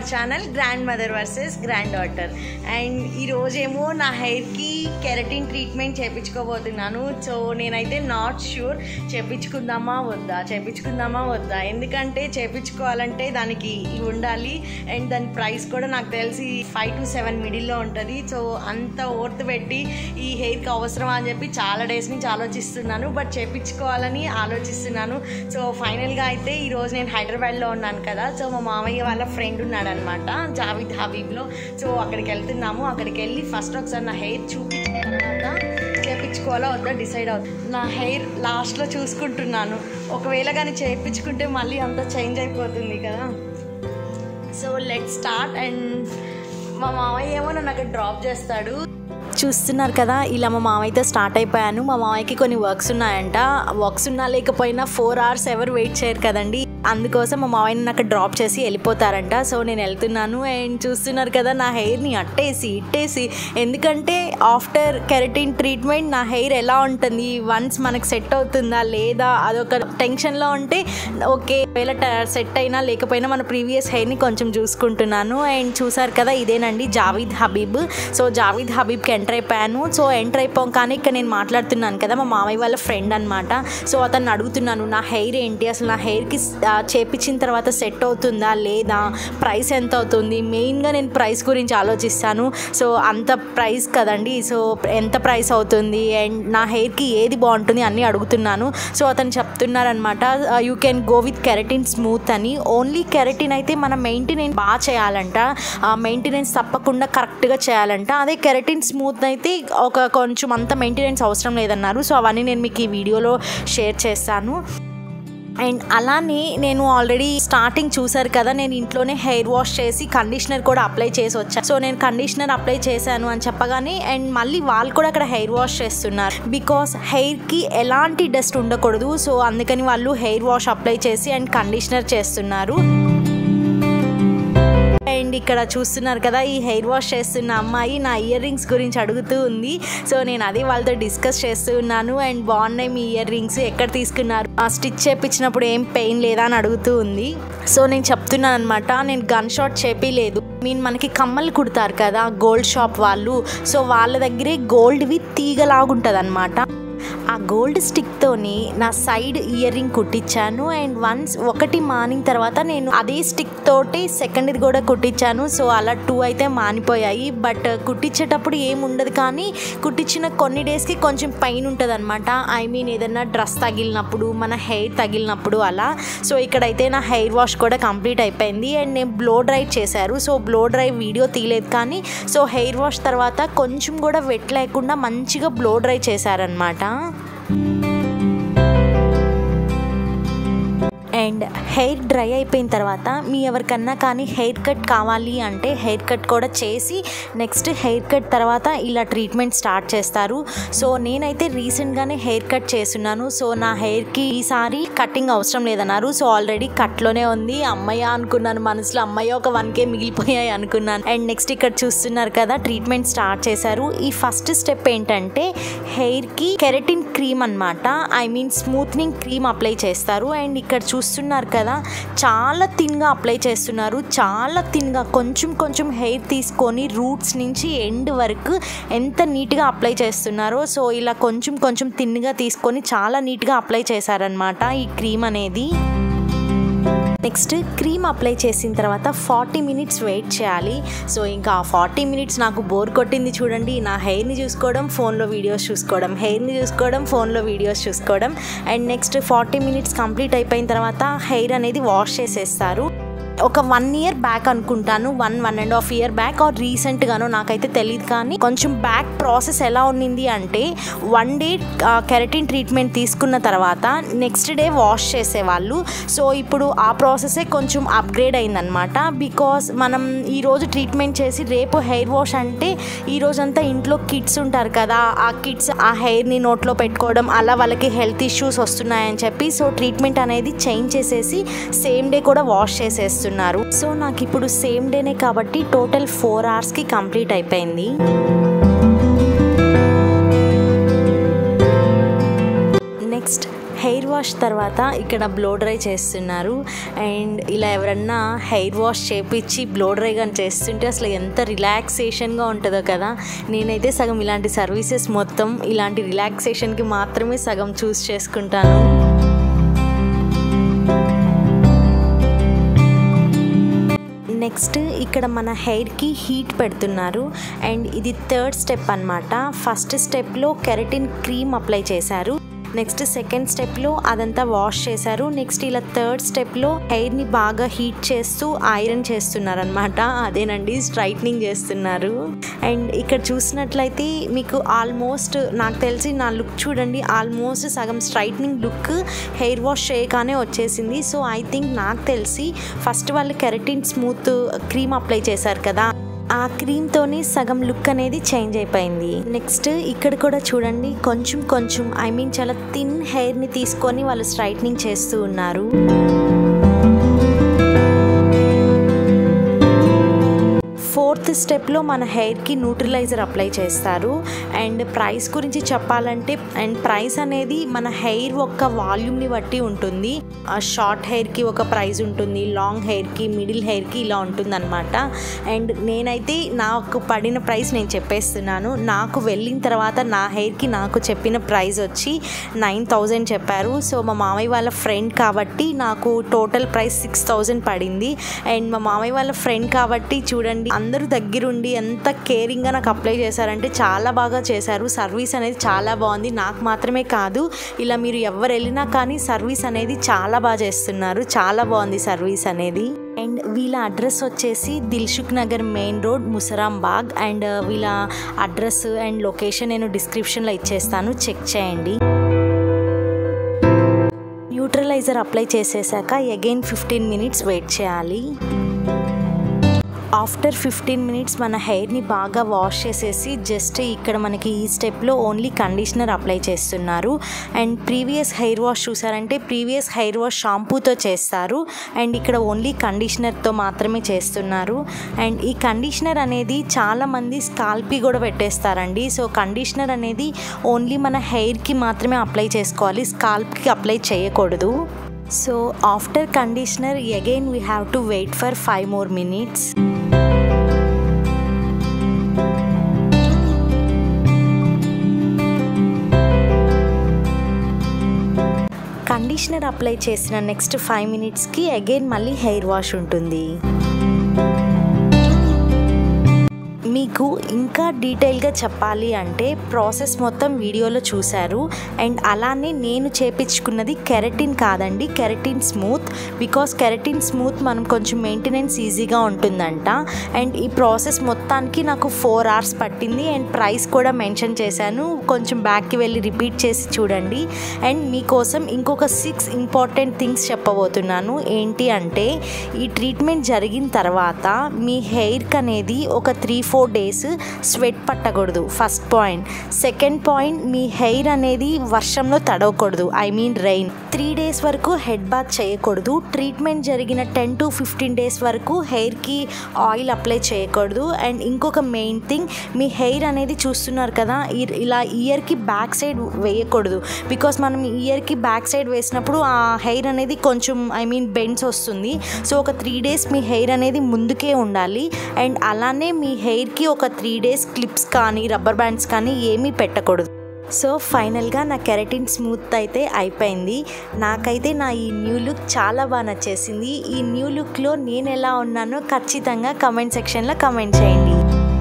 channel grandmother versus granddaughter and ఈరోజేమో నా హెయిర్కి కెరటిన్ ట్రీట్మెంట్ చేయించుకోబోతున్నాను సో నేనైతే నాట్ ష్యూర్ చేయించుకుందామా వద్దా చేయించుకుందామా వద్దా ఎందుకంటే చేయించుకోవాలంటే దానికి ఇవి ఉండాలి అండ్ దాని ప్రైస్ కూడా నాకు తెలిసి ఫైవ్ టు సెవెన్ మిడిల్లో ఉంటుంది సో అంత ఓర్తు పెట్టి ఈ హెయిర్కి అవసరమా అని చెప్పి చాలా డేస్ నుంచి ఆలోచిస్తున్నాను బట్ చేయించుకోవాలని ఆలోచిస్తున్నాను సో ఫైనల్గా అయితే ఈరోజు నేను హైదరాబాద్లో ఉన్నాను కదా సో మా మామయ్య వాళ్ళ ఫ్రెండ్ ఉన్నాడనమాట జావిద్ హబీబ్లో సో అక్కడికి వెళ్తున్నాము అక్కడికి వెళ్ళి ఫస్ట్ ఒకసారి నా హెయిర్ చూపించిన తర్వాత చేయించుకోవాలా వద్దా డిసైడ్ అవుతుంది నా హెయిర్ లాస్ట్లో చూసుకుంటున్నాను ఒకవేళ కానీ చేయించుకుంటే మళ్ళీ అంతా చేంజ్ అయిపోతుంది కదా సో లెట్ స్టార్ట్ అండ్ మా మామయ్య ఏమో నన్ను అక్కడ డ్రాప్ చేస్తాడు చూస్తున్నారు కదా ఇలా మా మామయ్యతో స్టార్ట్ అయిపోయాను మా మామయ్యకి కొన్ని వర్క్స్ ఉన్నాయంట వర్క్స్ ఉన్నా లేకపోయినా ఫోర్ అవర్స్ ఎవరు వెయిట్ చేయరు కదండి అందుకోసం మా మామయ్యని నాకు డ్రాప్ చేసి వెళ్ళిపోతారంట సో నేను వెళ్తున్నాను అండ్ చూస్తున్నారు కదా నా హెయిర్ని అట్టేసి ఇట్టేసి ఎందుకంటే ఆఫ్టర్ కెరటిన్ ట్రీట్మెంట్ నా హెయిర్ ఎలా ఉంటుంది వన్స్ మనకు సెట్ అవుతుందా లేదా అదొక టెన్షన్లో ఉంటే ఓకే ఒకవేళ సెట్ అయినా లేకపోయినా మన ప్రీవియస్ హెయిర్ని కొంచెం చూసుకుంటున్నాను అండ్ చూసారు కదా ఇదేనండి జావీద్ హబీబ్ సో జావీద్ హబీబ్కి ఎంటర్ అయిపోయాను సో ఎంటర్ అయిపోయాం కానీ ఇక్కడ నేను మాట్లాడుతున్నాను కదా మా మామయ్య వాళ్ళ ఫ్రెండ్ అనమాట సో అతన్ని అడుగుతున్నాను నా హెయిర్ ఏంటి అసలు నా హెయిర్కి చేపించిన తర్వాత సెట్ అవుతుందా లేదా ప్రైస్ ఎంత అవుతుంది మెయిన్గా నేను ప్రైస్ గురించి ఆలోచిస్తాను సో అంత ప్రైస్ కదండి సో ఎంత ప్రైస్ అవుతుంది అండ్ నా హెయిర్కి ఏది బాగుంటుంది అన్నీ అడుగుతున్నాను సో అతను చెప్తున్నారనమాట you can go with keratin smooth అని ఓన్లీ కెరటిన్ అయితే మనం మెయింటెనెన్స్ బాగా చేయాలంట మెయింటెనెన్స్ తప్పకుండా కరెక్ట్గా చేయాలంట అదే కెరటిన్ స్మూత్ అయితే ఒక కొంచెం అంత మెయింటెనెన్స్ అవసరం లేదన్నారు సో అవన్నీ నేను మీకు ఈ వీడియోలో షేర్ చేస్తాను అండ్ అలానే నేను ఆల్రెడీ స్టార్టింగ్ చూసారు కదా నేను ఇంట్లోనే హెయిర్ వాష్ చేసి కండిషనర్ కూడా అప్లై చేసి వచ్చాను సో నేను కండిషనర్ అప్లై చేశాను అని చెప్పగానే అండ్ మళ్ళీ వాళ్ళు కూడా అక్కడ హెయిర్ వాష్ చేస్తున్నారు బికాస్ హెయిర్కి ఎలాంటి డస్ట్ ఉండకూడదు సో అందుకని వాళ్ళు హెయిర్ వాష్ అప్లై చేసి అండ్ కండిషనర్ చేస్తున్నారు అండ్ ఇక్కడ చూస్తున్నారు కదా ఈ హెయిర్ వాష్ చేస్తున్న అమ్మాయి నా ఇయర్ రింగ్స్ గురించి అడుగుతూ ఉంది సో నేను అదే వాళ్ళతో డిస్కస్ చేస్తూ ఉన్నాను అండ్ బాగున్నాయి మీ ఇయర్ రింగ్స్ ఎక్కడ తీసుకున్నారు ఆ స్టిచ్ చేపించినప్పుడు ఏం పెయిన్ లేదా అని అడుగుతూ ఉంది సో నేను చెప్తున్నాను అనమాట నేను గన్ షాట్ చేపిలేదు మీన్ మనకి కమ్మలు కుడతారు కదా గోల్డ్ షాప్ వాళ్ళు సో వాళ్ళ దగ్గరే గోల్డ్వి తీగలాగుంటుంది అనమాట ఆ గోల్డ్ స్టిక్తోని నా సైడ్ ఇయర్ రింగ్ కుట్టించాను అండ్ వన్స్ ఒకటి మానిన తర్వాత నేను అదే స్టిక్ తోటి సెకండ్ది కూడా కుట్టించాను సో అలా టూ అయితే మానిపోయాయి బట్ కుట్టించేటప్పుడు ఏం ఉండదు కానీ కుట్టించిన కొన్ని డేస్కి కొంచెం పెయిన్ ఉంటుంది అనమాట ఐ మీన్ ఏదైనా డ్రెస్ తగిలినప్పుడు మన హెయిర్ తగిలినప్పుడు అలా సో ఇక్కడైతే నా హెయిర్ వాష్ కూడా కంప్లీట్ అయిపోయింది అండ్ నేను బ్లో డ్రై చేశారు సో బ్లో డ్రై వీడియో తీయలేదు కానీ సో హెయిర్ వాష్ తర్వాత కొంచెం కూడా వెట్ లేకుండా మంచిగా బ్లో డ్రై చేశారనమాట అండ్ హెయిర్ డ్రై అయిపోయిన తర్వాత మీ ఎవరికన్నా కానీ హెయిర్ కట్ కావాలి అంటే హెయిర్ కట్ కూడా చేసి నెక్స్ట్ హెయిర్ కట్ తర్వాత ఇలా ట్రీట్మెంట్ స్టార్ట్ చేస్తారు సో నేనైతే రీసెంట్గానే హెయిర్ కట్ చేస్తున్నాను సో నా హెయిర్కి ఈసారి కటింగ్ అవసరం లేదన్నారు సో ఆల్రెడీ కట్లోనే ఉంది అమ్మయ్య అనుకున్నాను మనసులో అమ్మయ్య ఒక వన్ కే మిగిలిపోయాయి అనుకున్నాను అండ్ నెక్స్ట్ ఇక్కడ చూస్తున్నారు కదా ట్రీట్మెంట్ స్టార్ట్ చేశారు ఈ ఫస్ట్ స్టెప్ ఏంటంటే హెయిర్కి కెరటిన్ క్రీమ్ అనమాట I mean smoothening cream apply చేస్తారు అండ్ ఇక్కడ చూస్తున్నారు కదా చాలా థిన్గా అప్లై చేస్తున్నారు చాలా థిన్గా కొంచెం కొంచెం హెయిర్ తీసుకొని రూట్స్ నుంచి ఎండ్ వరకు ఎంత నీట్గా అప్లై చేస్తున్నారో సో ఇలా కొంచెం కొంచెం థిన్గా తీసుకొని చాలా నీట్గా అప్లై చేశారనమాట ఈ క్రీమ్ అనేది నెక్స్ట్ క్రీమ్ అప్లై చేసిన తర్వాత ఫార్టీ మినిట్స్ వెయిట్ చేయాలి సో ఇంకా ఆ ఫార్టీ మినిట్స్ నాకు బోర్ కొట్టింది చూడండి నా హెయిర్ని చూసుకోవడం ఫోన్లో వీడియోస్ చూసుకోవడం హెయిర్ని చూసుకోవడం ఫోన్లో వీడియోస్ చూసుకోవడం and next forty minutes complete అయిపోయిన తర్వాత హెయిర్ అనేది వాష్ చేసేస్తారు ఒక వన్ ఇయర్ బ్యాక్ అనుకుంటాను one one and half year back or రీసెంట్గానో నాకైతే తెలియదు కానీ కొంచెం బ్యాక్ ప్రాసెస్ ఎలా ఉన్నింది అంటే వన్ డే కెరటిన్ ట్రీట్మెంట్ తీసుకున్న తర్వాత నెక్స్ట్ డే వాష్ చేసేవాళ్ళు సో ఇప్పుడు ఆ ప్రాసెసే కొంచెం అప్గ్రేడ్ అయిందనమాట బికాస్ మనం ఈరోజు ట్రీట్మెంట్ చేసి రేపు హెయిర్ వాష్ అంటే ఈ రోజంతా ఇంట్లో కిడ్స్ ఉంటారు కదా ఆ కిడ్స్ ఆ హెయిర్ని నోట్లో పెట్టుకోవడం అలా వాళ్ళకి హెల్త్ ఇష్యూస్ వస్తున్నాయని చెప్పి సో ట్రీట్మెంట్ అనేది చేంజ్ చేసేసి సేమ్ డే కూడా వాష్ చేసేస్తున్నారు సో నాకు ఇప్పుడు సేమ్ డేనే కాబట్టి టోటల్ ఫోర్ అవర్స్కి కంప్లీట్ అయిపోయింది నెక్స్ట్ హెయిర్ వాష్ తర్వాత ఇక్కడ బ్లో డ్రై చేస్తున్నారు అండ్ ఇలా ఎవరన్నా హెయిర్ వాష్ చేపించి బ్లో డ్రై కానీ చేస్తుంటే అసలు ఎంత రిలాక్సేషన్గా ఉంటుందో కదా నేనైతే సగం ఇలాంటి సర్వీసెస్ మొత్తం ఇలాంటి రిలాక్సేషన్కి మాత్రమే సగం చూస్ చేసుకుంటాను నెక్స్ట్ ఇక్కడ మన హెయిర్కి హీట్ పెడుతున్నారు అండ్ ఇది థర్డ్ స్టెప్ అనమాట ఫస్ట్ స్టెప్లో కెరటిన్ క్రీమ్ అప్లై చేశారు నెక్స్ట్ సెకండ్ స్టెప్లో అదంతా వాష్ చేశారు నెక్స్ట్ ఇలా థర్డ్ స్టెప్లో హెయిర్ని బాగా హీట్ చేస్తూ ఐరన్ చేస్తున్నారు అనమాట అదేనండి స్ట్రైట్నింగ్ చేస్తున్నారు అండ్ ఇక్కడ చూసినట్లయితే మీకు ఆల్మోస్ట్ నాకు తెలిసి నా లుక్ చూడండి ఆల్మోస్ట్ సగం స్ట్రైట్నింగ్ లుక్ హెయిర్ వాష్ చేయగానే వచ్చేసింది సో ఐ థింక్ నాకు తెలిసి ఫస్ట్ వాళ్ళు కెరటిన్ స్మూత్ క్రీమ్ అప్లై చేశారు కదా ఆ క్రీమ్తోని సగం లుక్ అనేది చేంజ్ అయిపోయింది నెక్స్ట్ ఇక్కడ కూడా చూడండి కొంచెం కొంచెం ఐ మీన్ చాలా థిన్ హెయిర్ని తీసుకొని వాళ్ళు స్ట్రైట్నింగ్ చేస్తూ ఉన్నారు ఫోర్త్ స్టెప్లో మన హెయిర్కి న్యూట్రిలైజర్ అప్లై చేస్తారు అండ్ ప్రైస్ గురించి చెప్పాలంటే అండ్ ప్రైస్ అనేది మన హెయిర్ యొక్క వాల్యూమ్ని బట్టి ఉంటుంది షార్ట్ హెయిర్కి ఒక ప్రైస్ ఉంటుంది లాంగ్ హెయిర్కి మిడిల్ హెయిర్కి ఇలా ఉంటుంది అనమాట అండ్ నేనైతే నాకు పడిన ప్రైస్ నేను చెప్పేస్తున్నాను నాకు వెళ్ళిన తర్వాత నా హెయిర్కి నాకు చెప్పిన ప్రైస్ వచ్చి నైన్ థౌజండ్ చెప్పారు సో మా మామయ్య వాళ్ళ ఫ్రెండ్ కాబట్టి నాకు టోటల్ ప్రైస్ సిక్స్ థౌజండ్ పడింది అండ్ మా మామయ్య వాళ్ళ ఫ్రెండ్ కాబట్టి చూడండి అందరూ దగ్గరుండి ఎంత కేరింగ్గా నాకు అప్లై చేశారంటే చాలా బాగా చేశారు సర్వీస్ అనేది చాలా బాగుంది నాకు మాత్రమే కాదు ఇలా మీరు ఎవరు వెళ్ళినా కానీ సర్వీస్ అనేది చాలా బాగా చేస్తున్నారు చాలా బాగుంది సర్వీస్ అనేది అండ్ వీళ్ళ అడ్రస్ వచ్చేసి Dilsukhnagar main road Musarambagh and వీళ్ళ అడ్రస్ అండ్ లొకేషన్ నేను డిస్క్రిప్షన్లో ఇచ్చేస్తాను చెక్ చేయండి న్యూట్రలైజర్ అప్లై చేసేసాక అగైన్ ఫిఫ్టీన్ మినిట్స్ వెయిట్ చేయాలి ఆఫ్టర్ ఫిఫ్టీన్ మినిట్స్ మన హెయిర్ని బాగా వాష్ చేసేసి జస్ట్ ఇక్కడ మనకి ఈ స్టెప్లో ఓన్లీ కండిషనర్ అప్లై చేస్తున్నారు అండ్ ప్రీవియస్ హెయిర్ వాష్ చూసారంటే ప్రీవియస్ హెయిర్ వాష్ షాంపూతో చేస్తారు అండ్ ఇక్కడ ఓన్లీ కండిషనర్తో మాత్రమే చేస్తున్నారు అండ్ ఈ కండిషనర్ అనేది చాలామంది స్కాల్పి కూడా పెట్టేస్తారండి సో కండిషనర్ అనేది ఓన్లీ మన హెయిర్కి మాత్రమే అప్లై చేసుకోవాలి స్కాల్ప్కి అప్లై చేయకూడదు so after conditioner again we have to wait for five more minutes conditioner apply చేసిన నెక్స్ట్ ఫైవ్ మినిట్స్కి అగైన్ మళ్ళీ హెయిర్ వాష్ ఉంటుంది మీకు ఇంకా డీటెయిల్గా చెప్పాలి అంటే ప్రాసెస్ మొత్తం వీడియోలో చూశారు అండ్ అలానే నేను చేపించుకున్నది కెరటిన్ కాదండి keratin smooth because keratin smooth మనం కొంచెం మెయింటెనెన్స్ ఈజీగా ఉంటుందంట అండ్ ఈ ప్రాసెస్ మొత్తానికి నాకు ఫోర్ అవర్స్ పట్టింది అండ్ ప్రైస్ కూడా మెన్షన్ చేశాను కొంచెం బ్యాక్కి వెళ్ళి రిపీట్ చేసి చూడండి అండ్ మీకోసం ఇంకొక సిక్స్ ఇంపార్టెంట్ థింగ్స్ చెప్పబోతున్నాను ఏంటి అంటే ఈ ట్రీట్మెంట్ జరిగిన తర్వాత మీ హెయిర్కి అనేది ఒక త్రీ ఫోర్ డేస్ స్వెట్ పట్టకూడదు ఫస్ట్ పాయింట్ సెకండ్ పాయింట్ మీ హెయిర్ అనేది వర్షంలో తడవకూడదు I mean rain three days వరకు హెడ్ బాత్ చేయకూడదు ట్రీట్మెంట్ జరిగిన టెన్ టు ఫిఫ్టీన్ డేస్ వరకు హెయిర్కి ఆయిల్ అప్లై చేయకూడదు అండ్ ఇంకొక మెయిన్ థింగ్ మీ హెయిర్ అనేది చూస్తున్నారు కదా ఇ- ఇలా ఇయర్కి బ్యాక్ సైడ్ వేయకూడదు బికాస్ మనం ఇయర్కి బ్యాక్ సైడ్ వేసినప్పుడు ఆ హెయిర్ అనేది కొంచెం ఐ మీన్ బెండ్స్ వస్తుంది సో ఒక త్రీ డేస్ మీ హెయిర్ అనేది ముందుకే ఉండాలి అండ్ అలానే మీ హెయిర్కి ఒక త్రీ డేస్ క్లిప్స్ కానీ రబ్బర్ బ్యాండ్స్ కానీ ఏమీ పెట్టకూడదు సో ఫైనల్గా నా కెరటిన్ స్మూత్ అయితే అయిపోయింది నాకైతే నా ఈ న్యూ లుక్ చాలా బాగా నచ్చేసింది ఈ న్యూ లుక్లో నేను ఎలా ఉన్నానో ఖచ్చితంగా కమెంట్ సెక్షన్లో కమెంట్ చేయండి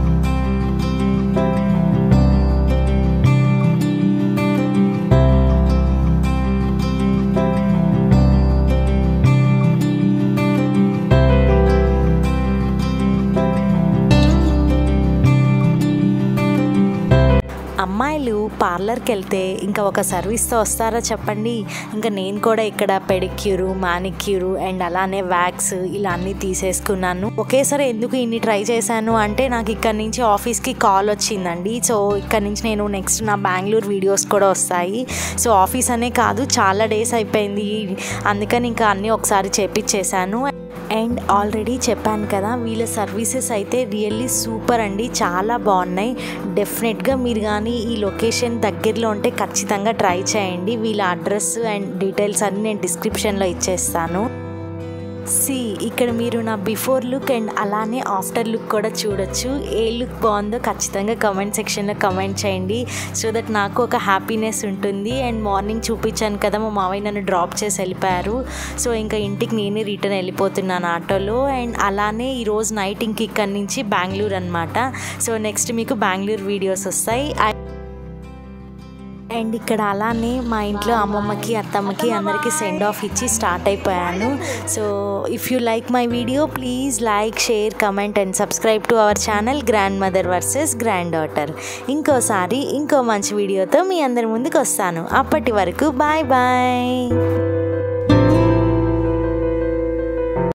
అమ్మాయిలు పార్లర్కి వెళ్తే ఇంకా ఒక సర్వీస్తో వస్తారా చెప్పండి ఇంకా నేను కూడా ఇక్కడ పెడిక్యూరు మానిక్యూరు అండ్ అలానే వ్యాక్స్ ఇలా అన్నీ తీసేసుకున్నాను ఒకేసారి ఎందుకు ఇన్ని ట్రై చేశాను అంటే నాకు ఇక్కడ నుంచి ఆఫీస్కి కాల్ వచ్చిందండి సో ఇక్కడ నుంచి నేను నెక్స్ట్ నా బెంగళూరు వీడియోస్ కూడా వస్తాయి సో ఆఫీస్ అనే కాదు చాలా డేస్ అయిపోయింది అందుకని ఇంకా అన్నీ ఒకసారి చేపించేశాను అండ్ ఆల్రెడీ చెప్పాను కదా వీళ్ళ సర్వీసెస్ అయితే రియల్లీ సూపర్ అండి చాలా బాగున్నాయి డెఫినెట్గా మీరు కానీ ఈ లొకేషన్ దగ్గరలో ఉంటే ఖచ్చితంగా ట్రై చేయండి వీళ్ళ అడ్రస్ అండ్ డీటెయిల్స్ అన్నీ నేను డిస్క్రిప్షన్లో ఇచ్చేస్తాను సి ఇక్కడ మీరు నా బిఫోర్ లుక్ అండ్ అలానే ఆఫ్టర్ లుక్ కూడా చూడొచ్చు ఏ లుక్ బాగుందో ఖచ్చితంగా కమెంట్ సెక్షన్లో కమెంట్ చేయండి సో దట్ నాకు ఒక హ్యాపీనెస్ ఉంటుంది అండ్ మార్నింగ్ చూపించాను కదా మా మావయ్య నన్ను డ్రాప్ చేసి వెళ్ళిపోయారు సో ఇంకా ఇంటికి నేనే రిటర్న్ వెళ్ళిపోతున్నాను ఆటోలో అండ్ అలానే ఈరోజు నైట్ ఇంక ఇక్కడి నుంచి బెంగళూరు అనమాట సో నెక్స్ట్ మీకు బెంగళూరు వీడియోస్ వస్తాయి అండ్ ఇక్కడ అలానే మా ఇంట్లో అమ్మమ్మకి అత్తమ్మకి అందరికీ సెండ్ ఆఫ్ ఇచ్చి స్టార్ట్ అయిపోయాను so if you like my video please like share comment and subscribe to our channel grandmother versus granddaughter ఇంకోసారి ఇంకో మంచి వీడియోతో మీ అందరి ముందుకు వస్తాను అప్పటి వరకు బాయ్ బాయ్